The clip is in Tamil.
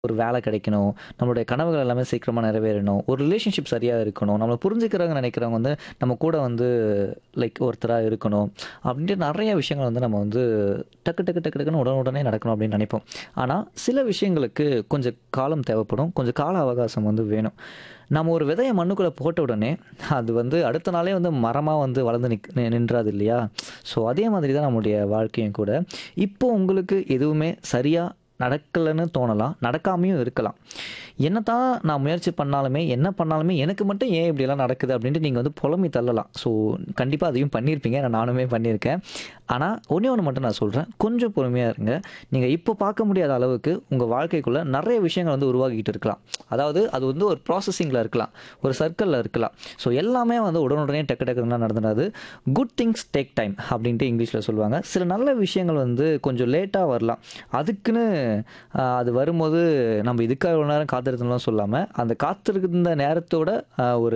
ஒரு வேலை கிடைக்கணும், நம்மளுடைய கனவுகள் எல்லாமே சீக்கிரமா நிறைவேறணும், ஒரு ரிலேஷன்ஷிப் சரியா இருக்கணும், நம்மள புரிஞ்சுக்கிறவங்க நினைக்கிறவங்க வந்து நம்ம கூட வந்து லைக் ஒருத்தரா இருக்கணும். அப்படின்ட்டு நெறைய விஷயங்கள் வந்து நம்ம வந்து டக்கு டக்கு டக்கு டக்குன்னு உடனுடனே நடக்கணும் அப்படின்னு நினைப்போம். ஆனா, சில விஷயங்களுக்கு கொஞ்சம் காலம் தேவைப்படும். கொஞ்சம் கால அவகாசம் வந்து வேணும். நம்ம ஒரு விதைய மண்ணுக்குள்ள போட்ட உடனே, அது வந்து அடுத்த நாளே வந்து மரமா வந்து வளர்ந்து நிக் நி நின்றாது இல்லையா? ஸோ அதே மாதிரி தான் நம்முடைய வாழ்க்கையும் கூட. இப்போ உங்களுக்கு எதுவுமே சரியா நடக்கலன்னு தோணலாம். நடக்காமயும் இருக்கலாம். என்னதான் நான் முயற்சி பண்ணாலுமே, என்ன பண்ணாலுமே எனக்கு மட்டும் ஏன் இப்படியெல்லாம் நடக்குது அப்படின்ட்டு நீங்க வந்து புலம்பி தள்ளலாம். ஸோ கண்டிப்பா அதையும் பண்ணியிருப்பீங்க. ஏன்னா நானுமே பண்ணியிருக்கேன். ஆனா, ஒண்ணே ஒண்ணு மட்டும் நான் சொல்றேன். கொஞ்சம் பொறுமையா இருங்க. நீங்க இப்போ பார்க்க முடியாத அளவுக்கு உங்க வாழ்க்கைக்குள்ள நெறைய விஷயங்கள் வந்து உருவாகிட்டு இருக்கலாம். அதாவது அது வந்து ஒரு ப்ராசஸிங்ல இருக்கலாம். ஒரு சர்க்கிள்ல இருக்கலாம். ஸோ எல்லாமே வந்து உடனுடனே டக்கு டக்குன்னுலாம் நடந்துடாது. குட் திங்ஸ் டேக் டைம் அப்படின்ட்டு இங்கிலீஷ்ல சொல்லுவாங்க. சில நல்ல விஷயங்கள் வந்து கொஞ்சம் லேட்டா வரலாம். அதுக்குன்னு அ அது வரும்போது நம்ம இதுக்காக இவ்வளோ நேரம் காத்திருந்தோம்லாம் சொல்லாம, அந்த காத்திருந்த நேரத்தோட அ ஒரு